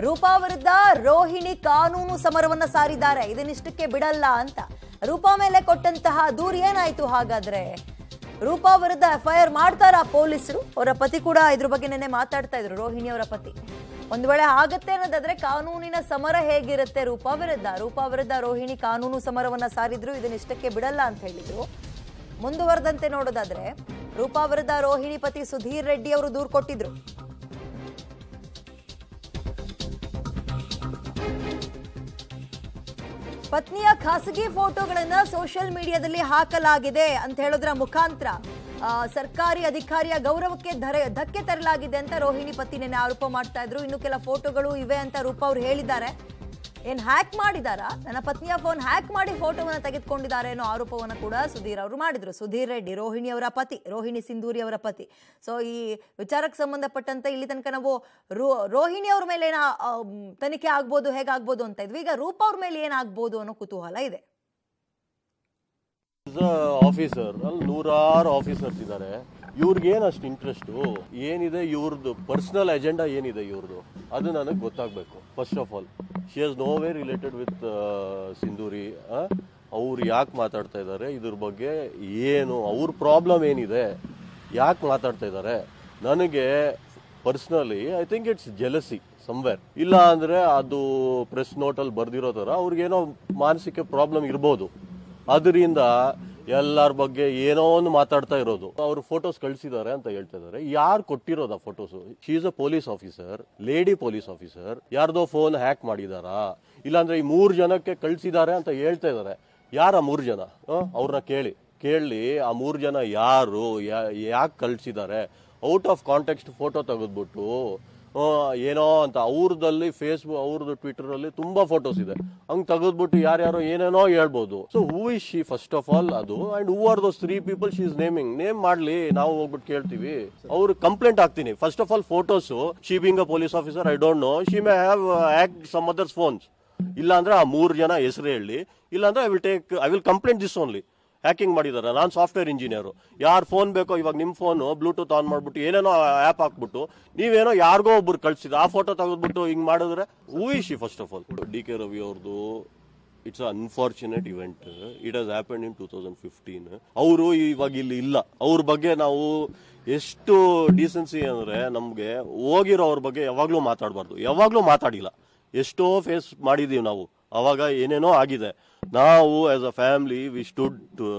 ರೂಪಾ ವಿರುದ್ಧ ರೋಹಿಣಿ ಕಾನೂನು ಸಮರವನ್ನ ಸಾರಿದ್ದಾರೆ ಇದನ್ನಿಷ್ಟಕ್ಕೆ ಬಿಡಲ್ಲ ಅಂತ ರೂಪಾ ಮೇಲೆ ಕೊಟ್ಟಂತಹ ದೂರು ಏನಾಯ್ತು ಹಾಗಾದ್ರೆ ರೂಪಾ ವಿರುದ್ಧ ಎಫ್ಐಆರ್ ಮಾಡ್ತಾರಾ ಪೊಲೀಸರು ಅವರ ಪತಿ ಕೂಡ ಇದ್ರ ಬಗ್ಗೆ ನೆನ್ನೆ ಮಾತಾಡ್ತಾ ಇದ್ರು ರೋಹಿಣಿ ಅವರ ಪತಿ ಒಂದ್ ವೇಳೆ ಆಗತ್ತೆ ಅನ್ನೋದಾದ್ರೆ ಕಾನೂನಿನ ಸಮರ ಹೇಗಿರುತ್ತೆ ರೂಪಾ ವಿರುದ್ಧ ರೂಪಾ ವಿರುದ್ಧ ರೋಹಿಣಿ ಕಾನೂನು ಸಮರವನ್ನ ಸಾರಿದ್ರು ಇದನ್ನಿಷ್ಟಕ್ಕೆ ಬಿಡಲ್ಲ ಅಂತ ಹೇಳಿದ್ರು ಮುಂದುವರೆದಂತೆ ನೋಡೋದಾದ್ರೆ ರೂಪಾ ವಿರುದ್ಧ ರೋಹಿಣಿ ಪತಿ ಸುಧೀರ್ ರೆಡ್ಡಿ ಅವರು ದೂರು ಕೊಟ್ಟಿದ್ರು ಪತ್ನಿಯ ಖಾಸಗಿ ಫೋಟೋಗಳನ್ನ ಸೋಷಿಯಲ್ ಮೀಡಿಯಾದಲ್ಲಿ ಹಾಕಲಾಗಿದೆ ಅಂತ ಹೇಳೋದ್ರ ಮುಖಾಂತರ ಆ, ಸರ್ಕಾರಿ ಅಧಿಕಾರಿಯ ಗೌರವಕ್ಕೆ ಧರೆ ಧಕ್ಕೆ ತರಲಾಗಿದೆ ಅಂತ ರೋಹಿಣಿ ಪತಿ ನೆನ್ನೆ ಆರೋಪ ಮಾಡ್ತಾ ಇದ್ರು ಇನ್ನು ಕೆಲ ಫೋಟೋಗಳು ಇವೆ ಅಂತ ರೂಪ ಅವ್ರು ಹೇಳಿದ್ದಾರೆ ಏನ್ ಹ್ಯಾಕ್ ಮಾಡಿದಾರಾ ನನ್ನ ಪತ್ನಿಯ ಫೋನ್ ಹ್ಯಾಕ್ ಮಾಡಿ ಫೋಟೋವನ್ನ ತೆಗೆದುಕೊಂಡಿದ್ದಾರೆ ಅನ್ನೋ ಆರೋಪವನ್ನ ಕೂಡ ಸುಧೀರ್ ಅವರು ಮಾಡಿದ್ರು ಸುಧೀರ್ ರೆಡ್ಡಿ ರೋಹಿಣಿ ಅವರ ಪತಿ ರೋಹಿಣಿ ಸಿಂಧೂರಿ ಅವರ ಪತಿ ಸೊ ಈ ವಿಚಾರಕ್ಕೆ ಸಂಬಂಧಪಟ್ಟಂತೆ ಇಲ್ಲಿ ತನಕ ನಾವು ರೋ- ರೋಹಿಣಿ ಅವ್ರ ಮೇಲೆ ಏನ ಆ, ಮ್, ತನಿಖೆ ಆಗ್ಬೋದು ಹೇಗಾಗ್ಬೋದು ಅಂತ ಇದ್ವಿ ಈಗ ರೂಪ ಅವ್ರ ಮೇಲೆ ಏನಾಗ್ಬೋದು ಅನ್ನೋ ಕುತೂಹಲ ಇದೆ ಆಫೀಸರ್ ಅಲ್ಲಿ ನೂರಾರು ಆಫೀಸರ್ಸ್ ಇದ್ದಾರೆ ಇವ್ರಿಗೇನು ಅಷ್ಟು ಇಂಟ್ರೆಸ್ಟು ಏನಿದೆ ಇವ್ರದ್ದು ಪರ್ಸನಲ್ ಅಜೆಂಡಾ ಏನಿದೆ ಇವ್ರದ್ದು ಅದು ನನಗೆ ಗೊತ್ತಾಗಬೇಕು first of all she has no way related with Sindhuri ಅವ್ರು ಯಾಕೆ ಮಾತಾಡ್ತಾ ಇದ್ದಾರೆ ಇದ್ರ ಬಗ್ಗೆ ಏನು ಅವ್ರ ಪ್ರಾಬ್ಲಮ್ ಏನಿದೆ ಯಾಕೆ ಮಾತಾಡ್ತಾ ಇದ್ದಾರೆ ನನಗೆ personally I think it's jealousy somewhere ಇಲ್ಲ ಅಂದ್ರೆ ಅದು ಪ್ರೆಸ್ ನೋಟಲ್ಲಿ ಬರ್ದಿರೋ ಥರ ಅವ್ರಿಗೇನೋ ಮಾನಸಿಕ ಪ್ರಾಬ್ಲಮ್ ಇರ್ಬೋದು ಅದರಿಂದ ಎಲ್ಲರ ಬಗ್ಗೆ ಏನೋ ಒಂದು ಮಾತಾಡ್ತಾ ಇರೋದು ಅವರು ಫೋಟೋಸ್ ಕಳಿಸಿದ್ದಾರೆ ಅಂತ ಹೇಳ್ತಾ ಇದ್ದಾರೆ ಯಾರು ಕೊಟ್ಟಿರೋದ photos she is a police officer lady police officer ಯಾರ್ದೋ ಫೋನ್ ಹ್ಯಾಕ್ ಮಾಡಿದಾರಾ ಇಲ್ಲಾಂದ್ರೆ ಈ ಮೂರು ಜನಕ್ಕೆ ಕಳಿಸಿದ್ದಾರೆ ಅಂತ ಹೇಳ್ತಾ ಇದ್ದಾರೆ ಯಾರ ಮೂರು ಜನ ಅವ್ರನ್ನ ಕೇಳಿ ಕೇಳಿ ಆ ಮೂರು ಜನ ಯಾರು ಯಾಕೆ ಕಳಿಸಿದ್ದಾರೆ ಔಟ್ ಆಫ್ ಕಾಂಟೆಕ್ಸ್ಟ್ ಫೋಟೋ ತೆಗೆದ್ಬಿಟ್ಟು ಆ, ಏನೋ ಅಂತ ಅವ್ರದಲ್ಲಿ ಫೇಸ್ಬುಕ್ ಅವ್ರದ್ದು ಟ್ವಿಟರ್ ಅಲ್ಲಿ ತುಂಬಾ ಫೋಟೋಸ್ ಇದೆ ಹಂಗ್ ತೆಗೆದ್ಬಿಟ್ಟು ಯಾರ್ಯಾರೋ ಏನೇನೋ ಹೇಳ್ಬೋದು so who is she first of all ಅದು and who are those three people she is naming name ಮಾಡ್ಲಿ ನಾವು ಹೋಗ್ಬಿಟ್ಟು ಕೇಳ್ತೀವಿ ಅವ್ರು ಕಂಪ್ಲೇಂಟ್ ಹಾಕ್ತೀನಿ first of all photos she being a police officer I don't know she may have act some others phones ಇಲ್ಲ ಅಂದ್ರೆ ಆ ಮೂರು ಜನ ಹೆಸರು ಹೇಳಿ ಇಲ್ಲಾಂದ್ರೆ I will take I will complaint this only hacking ಮಾಡಿದ್ದಾರೆ ನಾನು ಸಾಫ್ಟ್ವೇರ್ ಇಂಜಿನಿಯರು ಯಾರು ಫೋನ್ ಬೇಕೋ ಇವಾಗ ನಿಮ್ಮ ಫೋನು ಬ್ಲೂಟೂತ್ ಆನ್ ಮಾಡ್ಬಿಟ್ಟು ಏನೇನೋ ಆ್ಯಪ್ ಹಾಕ್ಬಿಟ್ಟು ನೀವೇನೋ ಯಾರಿಗೋ ಒಬ್ರು ಕಳ್ಸಿದ ಆ ಫೋಟೋ ತೆಗೆದ್ಬಿಟ್ಟು ಹಿಂಗೆ ಮಾಡಿದ್ರೆ ಊಹಿಸಿ first of all D K Ravi ಅವ್ರದ್ದು it's unfortunate event it has happen in two thousand fifteen ಅವರು ಇವಾಗ ಇಲ್ಲಿ ಇಲ್ಲ ಅವ್ರ ಬಗ್ಗೆ ನಾವು ಎಷ್ಟು ಡೀಸೆನ್ಸಿ ಅಂದ್ರೆ ನಮಗೆ ಹೋಗಿರೋ ಅವ್ರ ಬಗ್ಗೆ ಯಾವಾಗಲೂ ಮಾತಾಡಬಾರ್ದು ಯಾವಾಗಲೂ ಮಾತಾಡಿಲ್ಲ ಎಷ್ಟೋ ಫೇಸ್ ಮಾಡಿದೀವಿ ನಾವು ಅವಾಗ ಏನೇನೋ ಆಗಿದೆ ನಾವು as a family we stood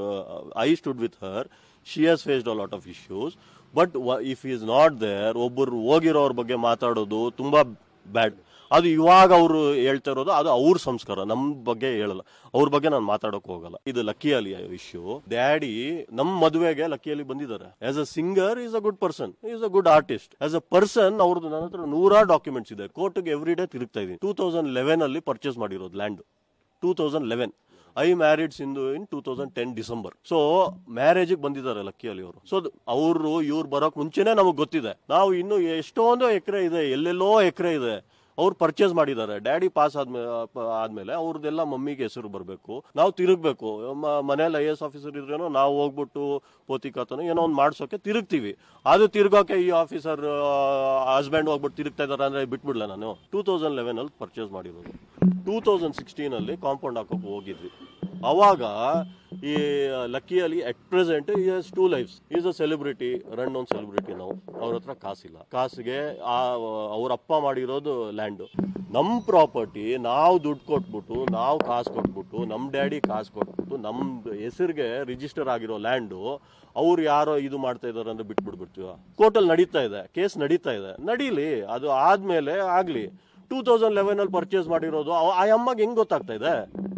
I stood with her she has faced a lot of issues but if is not there ಒಬ್ಬರು ಹೋಗಿರೋರ ಬಗ್ಗೆ ಮಾತಾಡೋದು ತುಂಬಾ ಬ್ಯಾಡ್ ಅದು ಇವಾಗ ಅವರು ಹೇಳ್ತಾ ಇರೋದು ಅದು ಅವ್ರ ಸಂಸ್ಕಾರ ನಮ್ ಬಗ್ಗೆ ಹೇಳಲ್ಲ ಅವ್ರ ಬಗ್ಗೆ ನಾನು ಮಾತಾಡೋಕೆ ಹೋಗಲ್ಲ ಇದು ಲಕ್ಕಿ ಅಲಿ ಇಶ್ಯೂ ಡ್ಯಾಡಿ ನಮ್ ಮದುವೆಗೆ ಲಕ್ಕಿ ಅಲಿ ಬಂದಿದ್ದಾರೆ as a singer is a good person is a good artist as a person ಅವ್ರದ್ದು ನನ್ನ ಹತ್ರ ನೂರಾರು ಡಾಕ್ಯುಮೆಂಟ್ಸ್ ಇದೆ ಕೋರ್ಟ್ಗೆ ಎವ್ರಿ ಡೇ ತಿರುಗ್ತಾ ಇದೀನಿ ಟೂ ತೌಸಂಡ್ ಲೆವೆನ್ ಅಲ್ಲಿ ಪರ್ಚೇಸ್ ಮಾಡಿರೋದು land two thousand eleven I married Sindhu in two thousand ten December so ಮ್ಯಾರೇಜಿಗೆ ಬಂದಿದ್ದಾರೆ ಲಕ್ಕಿ ಅಲಿ ಅವರು ಸೊ ಅವರು ಇವ್ರು ಬರೋಕ್ ಮುಂಚೆನೆ ನಮಗೆ ಗೊತ್ತಿದೆ ನಾವು ಇನ್ನು ಎಷ್ಟೊಂದು ಎಕರೆ ಇದೆ ಎಲ್ಲೆಲ್ಲೋ ಎಕರೆ ಇದೆ ಅವ್ರು ಪರ್ಚೇಸ್ ಮಾಡಿದ್ದಾರೆ ಡ್ಯಾಡಿ ಪಾಸ್ ಆದ್ಮೇಲೆ ಆದ್ಮೇಲೆ ಅವ್ರದ್ದೆಲ್ಲ ಮಮ್ಮಿಗೆ ಹೆಸರು ಬರಬೇಕು ನಾವು ತಿರುಗ್ಬೇಕು ಮ- ಮನೇಲಿ ಐ ಎಸ್ ಆಫೀಸರ್ ಇದ್ರೇನೋ ನಾವು ಹೋಗ್ಬಿಟ್ಟು ಪೋತಿಕಾತನೋ ಏನೋ ಒಂದು ಮಾಡ್ಸೋಕೆ ತಿರುಗ್ತೀವಿ ಅದು ತಿರ್ಗೋಕೆ ಈ ಆಫೀಸರ್ ಹಸ್ಬೆಂಡ್ ಹೋಗ್ಬಿಟ್ಟು ತಿರುಗ್ತಾ ಇದಾರೆ ಅಂದ್ರೆ ಬಿಟ್ಬಿಡ್ಲ ನಾನು ಟೂ ತೌಸಂಡ್ ಲೆವೆನ್ ಅಲ್ಲಿ ಪರ್ಚೇಸ್ ಮಾಡಿರೋದು ಟೂ ತೌಸಂಡ್ ಸಿಕ್ಸ್ಟೀನ್ ಅಲ್ಲಿ ಕಾಂಪೌಂಡ್ ಹಾಕೋಕೆ ಹೋಗಿದ್ವಿ ಅವಾಗ ಈ ಲಕ್ಕಿಯಲ್ಲಿ at present is two lives is a celebrity run on celebrity ನಾವು ಅವ್ರ ಹತ್ರ ಕಾಸಿಲ್ಲ ಕಾಸಿಗೆ ಆ ಅವ್ರ ಅಪ್ಪ ಮಾಡಿರೋದು ಲ್ಯಾಂಡು ನಮ್ಮ ಪ್ರಾಪರ್ಟಿ ನಾವು ದುಡ್ಡು ಕೊಟ್ಬಿಟ್ಟು ನಾವು ಕಾಸು ಕೊಟ್ಬಿಟ್ಟು ನಮ್ಮ ಡ್ಯಾಡಿ ಕಾಸು ಕೊಟ್ಬಿಟ್ಟು ನಮ್ಮ ಹೆಸರಿಗೆ ರಿಜಿಸ್ಟರ್ ಆಗಿರೋ ಲ್ಯಾಂಡು ಅವ್ರು ಯಾರೋ ಇದು ಮಾಡ್ತಾ ಇದಾರೆ ಅಂದ್ರೆ ಬಿಟ್ಬಿಡ್ಬಿಡ್ತೀವ ಕೋರ್ಟಲ್ಲಿ ನಡೀತಾ ಇದೆ ಕೇಸ್ ನಡೀತಾ ಇದೆ ನಡೀಲಿ ಅದು ಆದ್ಮೇಲೆ ಆಗ್ಲಿ ಟೂ ತೌಸಂಡ್ ಲೆವೆನ್ ಅಲ್ಲಿ ಪರ್ಚೇಸ್ ಮಾಡಿರೋದು ಅವ- ಆ ಅಮ್ಮಗೆ ಹೆಂಗ್ ಗೊತ್ತಾಗ್ತಾ ಇದೆ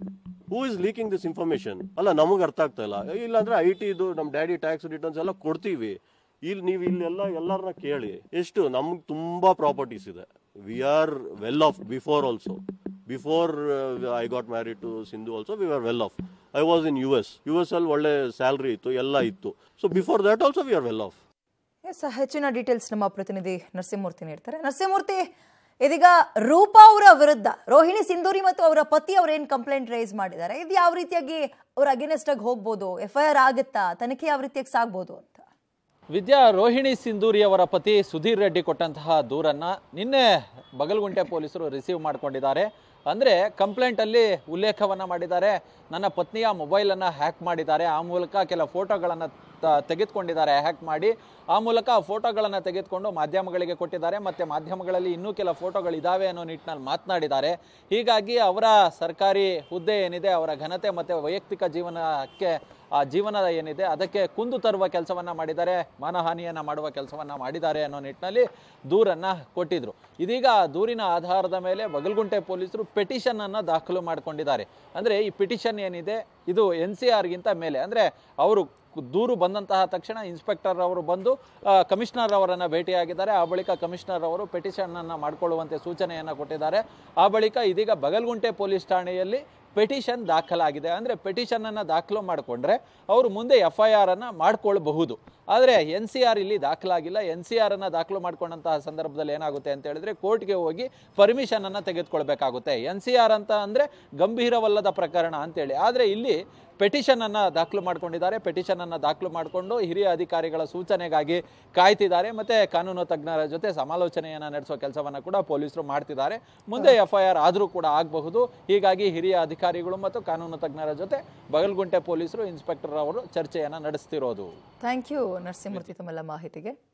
who is leaking this information ಅಲ್ಲ ನಮಗೆ ಅರ್ಥ ಆಗ್ತಾ ಇಲ್ಲ ಇಲ್ಲಾಂದ್ರೆ ಐ ಟಿ ಇದು ನಮ್ಮ ಡ್ಯಾಡಿ ಟ್ಯಾಕ್ಸ್ ರಿಟರ್ನ್ಸ್ ಎಲ್ಲ ಕೊಡ್ತೀವಿ ಇಲ್ಲಿ ನೀವು ಇಲ್ಲೆಲ್ಲ ಎಲ್ಲರನ್ನ ಕೇಳಿ ಎಷ್ಟು ನಮ್ಗೆ ತುಂಬಾ ಪ್ರಾಪರ್ಟೀಸ್ ಇದೆ we are well off before also before I got married to Sindhu also we are well off I was in U S U S ಅಲ್ಲಿ ಒಳ್ಳೆ ಸ್ಯಾಲ್ರಿ ಇತ್ತು ಎಲ್ಲ ಇತ್ತು so before that also we are well off yes ಹೆಚ್ಚಿನ details ನಮ್ಮ ಪ್ರತಿನಿಧಿ ನರಸಿಂಹಮೂರ್ತಿ ನೀಡ್ತಾರೆ ನರಸಿಂಹಮೂರ್ತಿ ಇದೀಗ ರೂಪಾ ಅವರ ವಿರುದ್ಧ ರೋಹಿಣಿ ಸಿಂಧೂರಿ ಮತ್ತು ಅವರ ಪತಿ ಅವ್ರು ಏನ್ ಕಂಪ್ಲೇಂಟ್ ರೈಸ್ ಮಾಡಿದ್ದಾರೆ ಇದು ಯಾವ ರೀತಿಯಾಗಿ ಅವ್ರ ಅಗೇನೆಸ್ಟ್ ಆಗಿ ಹೋಗ್ಬೋದು ಎಫ್ ಐ ಆರ್ ಆಗುತ್ತಾ ತನಿಖೆ ಯಾವ ರೀತಿಯಾಗಿ ಸಾಗ್ಬೋದು ಅಂತ ವಿದ್ಯಾ ರೋಹಿಣಿ ಸಿಂಧೂರಿ ಅವರ ಪತಿ ಸುಧೀರ್ ರೆಡ್ಡಿ ಕೊಟ್ಟಂತಹ ದೂರನ್ನ ನಿನ್ನೆ ಬಗಲ್ಗುಂಟೆ ಪೊಲೀಸರು ರಿಸೀವ್ ಮಾಡಿಕೊಂಡಿದ್ದಾರೆ ಅಂದರೆ ಕಂಪ್ಲೇಂಟಲ್ಲಿ ಉಲ್ಲೇಖವನ್ನು ಮಾಡಿದ್ದಾರೆ ನನ್ನ ಪತ್ನಿಯ ಮೊಬೈಲನ್ನು ಹ್ಯಾಕ್ ಮಾಡಿದ್ದಾರೆ ಆ ಮೂಲಕ ಕೆಲ ಫೋಟೋಗಳನ್ನು ತೆಗೆದುಕೊಂಡಿದ್ದಾರೆ ಹ್ಯಾಕ್ ಮಾಡಿ ಆ ಮೂಲಕ ಆ ಫೋಟೋಗಳನ್ನು ತೆಗೆದುಕೊಂಡು ಮಾಧ್ಯಮಗಳಿಗೆ ಕೊಟ್ಟಿದ್ದಾರೆ ಮತ್ತು ಮಾಧ್ಯಮಗಳಲ್ಲಿ ಇನ್ನೂ ಕೆಲ ಫೋಟೋಗಳಿದ್ದಾವೆ ಅನ್ನೋ ನಿಟ್ಟಿನಲ್ಲಿ ಮಾತನಾಡಿದ್ದಾರೆ ಹೀಗಾಗಿ ಅವರ ಸರ್ಕಾರಿ ಹುದ್ದೆ ಏನಿದೆ ಅವರ ಘನತೆ ಮತ್ತು ವೈಯಕ್ತಿಕ ಜೀವನಕ್ಕೆ ಆ ಜೀವನ ಏನಿದೆ ಅದಕ್ಕೆ ಕುಂದು ತರುವ ಕೆಲಸವನ್ನ ಮಾಡಿದ್ದಾರೆ ಮಾನಹಾನಿಯನ್ನ ಮಾಡುವ ಕೆಲಸವನ್ನ ಮಾಡಿದ್ದಾರೆ ಅನ್ನೋ ನಿಟ್ಟಿನಲ್ಲಿ ದೂರನ್ನ ಕೊಟ್ಟಿದ್ರು ಇದೀಗ ಆ ದೂರಿನ ಆಧಾರದ ಮೇಲೆ ಬಗಲ್ಗುಂಟೆ ಪೊಲೀಸರು ಪೆಟಿಷನ್ ಅನ್ನ ದಾಖಲು ಮಾಡಿಕೊಂಡಿದ್ದಾರೆ ಅಂದ್ರೆ ಈ ಪಿಟಿಷನ್ ಏನಿದೆ ಇದು ಎನ್ ಸಿ ಆರ್ಗಿಂತ ಮೇಲೆ ಅಂದ್ರೆ ಅವರು ದೂರು ಬಂದಂತಹ ತಕ್ಷಣ ಇನ್ಸ್ಪೆಕ್ಟರ್ ಅವರು ಬಂದು ಆ, ಕಮಿಷನರ್ ಅವರನ್ನ ಭೇಟಿಯಾಗಿದ್ದಾರೆ ಆ ಬಳಿಕ ಕಮಿಷನರ್ ಅವರು ಪೆಟಿಷನ್ ಅನ್ನ ಮಾಡಿಕೊಳ್ಳುವಂತೆ ಸೂಚನೆಯನ್ನ ಕೊಟ್ಟಿದ್ದಾರೆ ಆ ಬಳಿಕ ಇದೀಗ ಬಗಲ್ಗುಂಟೆ ಪೊಲೀಸ್ ಠಾಣೆಯಲ್ಲಿ ಪೆಟಿಷನ್ ದಾಖಲಾಗಿದೆ ಅಂದರೆ ಪೆಟಿಷನನ್ನು ದಾಖಲು ಮಾಡಿಕೊಂಡ್ರೆ ಅವರು ಮುಂದೆ ಎಫ್ ಐ ಆರನ್ನು ಮಾಡ್ಕೊಳ್ಬಹುದು ಆದರೆ ಎನ್ ಸಿ ಆರ್ ಇಲ್ಲಿ ದಾಖಲಾಗಿಲ್ಲ ಎನ್ ಸಿ ಆರನ್ನು ದಾಖಲು ಮಾಡ್ಕೊಂಡಂತಹ ಸಂದರ್ಭದಲ್ಲಿ ಏನಾಗುತ್ತೆ ಅಂತ ಹೇಳಿದ್ರೆ ಕೋರ್ಟ್ಗೆ ಹೋಗಿ ಪರ್ಮಿಷನನ್ನು ತೆಗೆದುಕೊಳ್ಬೇಕಾಗುತ್ತೆ ಎನ್ ಸಿ ಆರ್ ಅಂತ ಅಂದರೆ ಗಂಭೀರವಲ್ಲದ ಪ್ರಕರಣ ಅಂತೇಳಿ ಆದರೆ ಇಲ್ಲಿ ಪೆಟಿಷನನ್ನು ದಾಖಲು ಮಾಡ್ಕೊಂಡಿದ್ದಾರೆ ಪೆಟಿಷನನ್ನು ದಾಖಲು ಮಾಡಿಕೊಂಡು ಹಿರಿಯ ಅಧಿಕಾರಿಗಳ ಸೂಚನೆಗಾಗಿ ಕಾಯ್ತಿದ್ದಾರೆ ಮತ್ತು ಕಾನೂನು ತಜ್ಞರ ಜೊತೆ ಸಮಾಲೋಚನೆಯನ್ನು ನಡೆಸೋ ಕೆಲಸವನ್ನು ಕೂಡ ಪೊಲೀಸರು ಮಾಡ್ತಿದ್ದಾರೆ ಮುಂದೆ ಎಫ್ ಐ ಆರ್ ಆದರೂ ಕೂಡ ಆಗಬಹುದು ಹೀಗಾಗಿ ಹಿರಿಯ ಅಧಿಕಾರಿಗಳು ಮತ್ತು ಕಾನೂನು ತಜ್ಞರ ಜೊತೆ ಬಗಲ್ಗುಂಟೆ ಪೊಲೀಸರು ಇನ್ಸ್ಪೆಕ್ಟರ್ ಅವರು ಚರ್ಚೆಯನ್ನು ನಡೆಸ್ತಿರೋದು ಥ್ಯಾಂಕ್ ಯು ನರಸಿಂಹಮೂರ್ತಿ ತಮ್ಮೆಲ್ಲ ಮಾಹಿತಿಗೆ